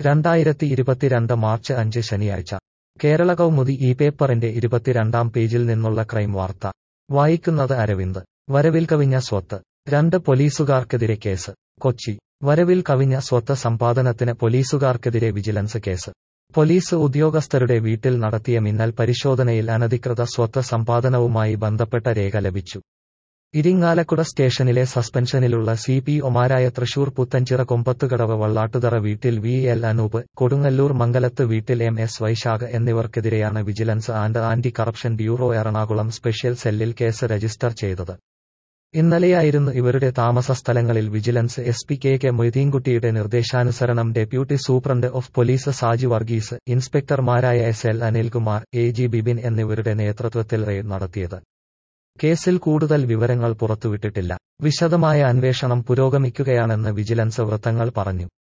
രണ്ടായിരത്തി ഇരുപത്തിരണ്ട് മാർച്ച് അഞ്ച് ശനിയാഴ്ച കേരള കൗമുദി ഈ പേപ്പറിന്റെ ഇരുപത്തിരണ്ടാം പേജിൽ നിന്നുള്ള ക്രൈം വാർത്ത വായിക്കുന്നത് അരവിന്ദ് വരവിൽ കവിഞ്ഞ സ്വത്ത് രണ്ട് പോലീസുകാർക്കെതിരെ കേസ് കൊച്ചി വരവിൽ കവിഞ്ഞ സ്വത്ത് സമ്പാദനത്തിന് പോലീസുകാർക്കെതിരെ വിജിലൻസ് കേസ് പോലീസ് ഉദ്യോഗസ്ഥരുടെ വീട്ടിൽ നടത്തിയ മിന്നൽ പരിശോധനയിൽ അനധികൃത സ്വത്ത് സമ്പാദനവുമായി ബന്ധപ്പെട്ട രേഖ ലഭിച്ചു ഇരിങ്ങാലക്കുട സ്റ്റേഷനിലെ സസ്പെൻഷനിലുള്ള സി പി ഒമാരായ തൃശൂർ പുത്തഞ്ചിറ കൊമ്പത്തുകടവ് വള്ളാട്ടുതറ വീട്ടിൽ വി എൽ അനൂപ് കൊടുങ്ങല്ലൂർ മംഗലത്ത് വീട്ടിൽ എം എസ് വൈശാഖ് എന്നിവർക്കെതിരെയാണ് vigilance and anti corruption bureau Ernakulam special സെല്ലിൽ കേസ് രജിസ്റ്റർ ചെയ്തത് ഇന്നലെയായിരുന്നു ഇവരുടെ താമസ സ്ഥലങ്ങളിൽ vigilance S P K K മൊയ്തീൻകുട്ടിയുടെ നിർദ്ദേശാനുസരണം deputy superintendent of police Saji Varghese ഇൻസ്പെക്ടർമാരായ S L Anilkumar A G Bibin എന്നിവരുടെ നേതൃത്വത്തിൽ റെയ്ഡ് നടത്തിയത് കേസിൽ കൂടുതൽ വിവരങ്ങൾ പുറത്തുവിട്ടിട്ടില്ല വിശദമായ അന്വേഷണം പുരോഗമിക്കുകയാണെന്ന് വിജിലൻസ് വൃത്തങ്ങൾ പറഞ്ഞു